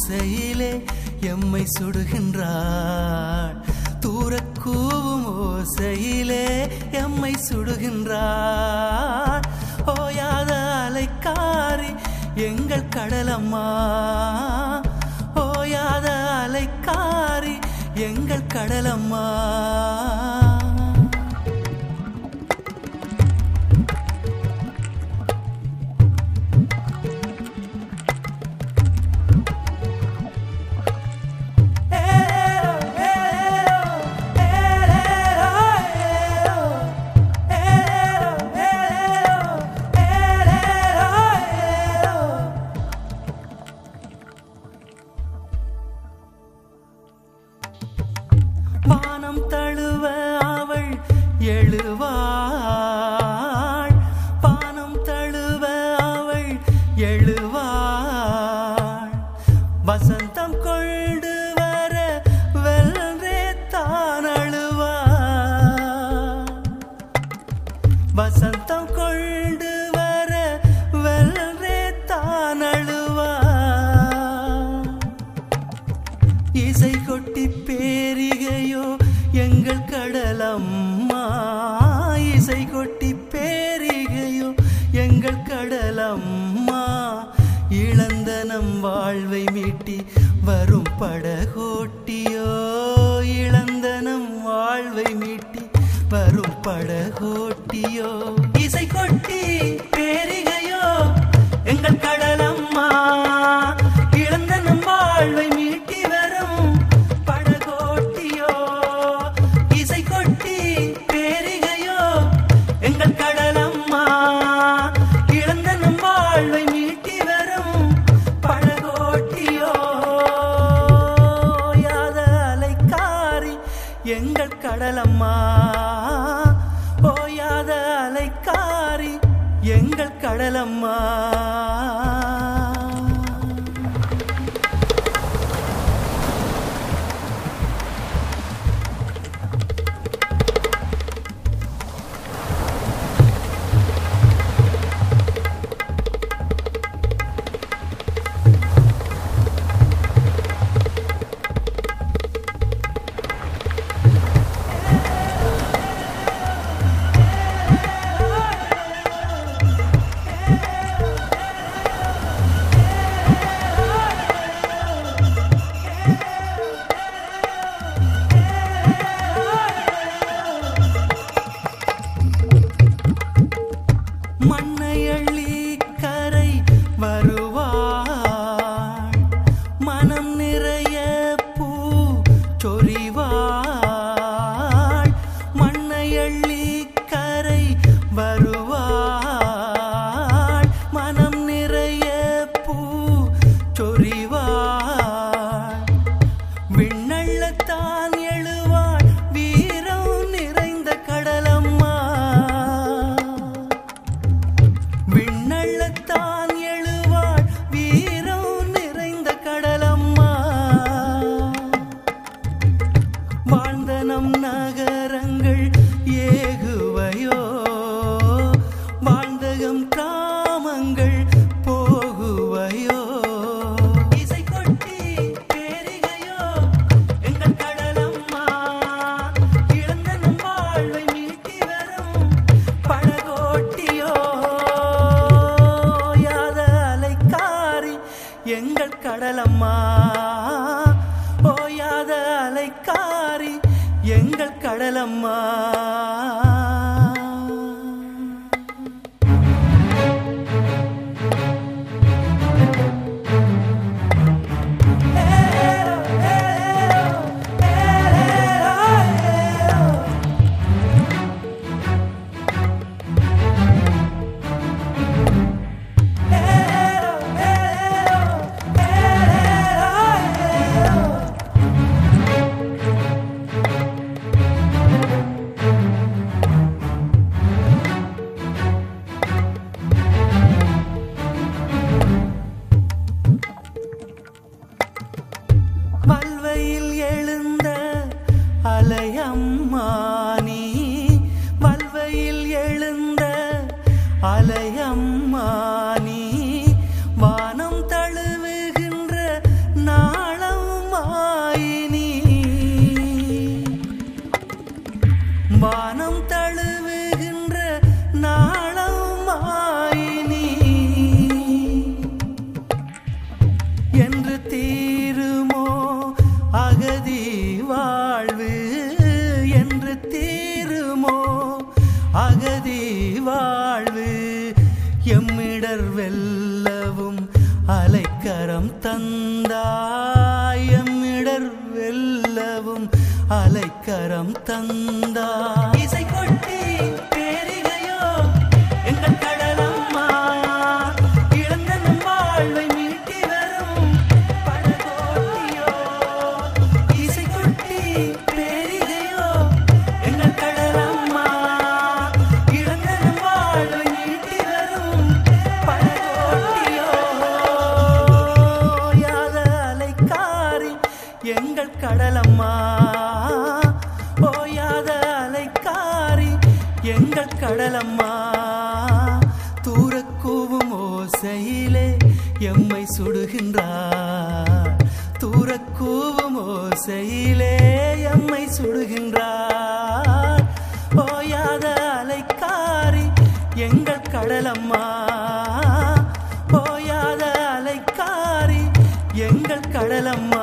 ஓசையிலே எம்மை சுடுகின்றாள் தூரக்கூவும் ஓசையிலே எம்மை சுடுகின்றாள் ஓயாத அலைக்காரி எங்கள் கடலம்மா ஓயாத அலைக்காரி எங்கள் கடலம்மா வானம் தழுவ அவள் எழுவாள் வானம் தழுவ அவள் எழுவாள் வசந்தம் கொண்டு வர வெல்றே தான் அழுவாள் வசந்தம் கொண்டு வர வெல்றே தான் அழுவாள் இசை கொட்டி பேரிகையோ எங்கள் கடலம்மா இசை கொட்டி பேரிகையோ எங்கள் கடலம்மா இளந்தனம் வாழ்வை மீட்டி வரும் படகோட்டியோ இளந்தனம் வாழ்வை மீட்டி வரும் படகோட்டியோ இசை கொட்டி பேரிகையோ எங்கள் கடலம்மா இளந்தனம் வாழ்வை மீட்டி வரும் படகோட்டியோ இசை கொட்டி பேரிகையோ எங்கள் கடலம்மா இளந்தனம் வாழ்வை மீட்டி வரும் படகோட்டியோ யாத அலைக்காரி எங்கள் கடலம்மா ஓயாத அலைக்காரி எங்கள் கடலம்மா மண்ணை அள்ளி கரை வருவாள் மனம் நிறைய பூ சொரிவாள் மண்ணை அள்ளி கரை வருவாள் மனம் நிறைய பூ சொரிவாள் விண்ணள்ளத்தான் எழுவாள் வீரம் நிறைந்த கடலம்மா விண்ணள்ளத்தான் எழுவாள் வீரம் நிறைந்த கடலம்மா வாழ்ந்த நம் நகரங்கள் ஏகுவையோ வாழ்ந்தகம் கிராமங்கள் போகுவையோ இசை கொட்டி பேரிகையோ எங்கள் கடலம்மா இழந்த நம் வாழ்வை மீட்டி வரும் படகோட்டியோ யாத அலைக்காரி எங்கள் கடலம்மா ஓயாத அலைக்காரி எங்கள் கடலம்மா வல்வையில் எழுந்த அலையம்மா நீ வல்வையில் எழுந்த அலையம்மா நீ வானம் தழுவுகின்ற அகதி வாழ்வு எம்மிடர் வெல்லவும் அலைக்கரம் தந்தாய் எம்மிடர் வெல்லவும் அலைக்கரம் தந்தாய் இசை கொட்டி பேரிகையோ எங்கள் கடலம்மா இழந்தனும் வாழ்வை மீட்டி வரும் படகோட்டியோ இசை கொட்டி பேரிகையோ எங்கள் கடலம்மா இழந்தனும் வாழ்வை மீட்டி வரும் படகோட்டியோ யாத அலைக்காரி எங்கள் கடலம்மா ஓயாத அலைக்காரி எங்கள் கடலம்மா தூரக்கூவும் ஓசையிலே எம்மை சுடுகின்றார் தூரக்கூவும் ஓசையிலே எம்மை சுடுகின்றார் ஓயாத அலைக்காரி எங்கள் கடலம்மா ஓயாத அலைக்காரி எங்கள் கடலம்மா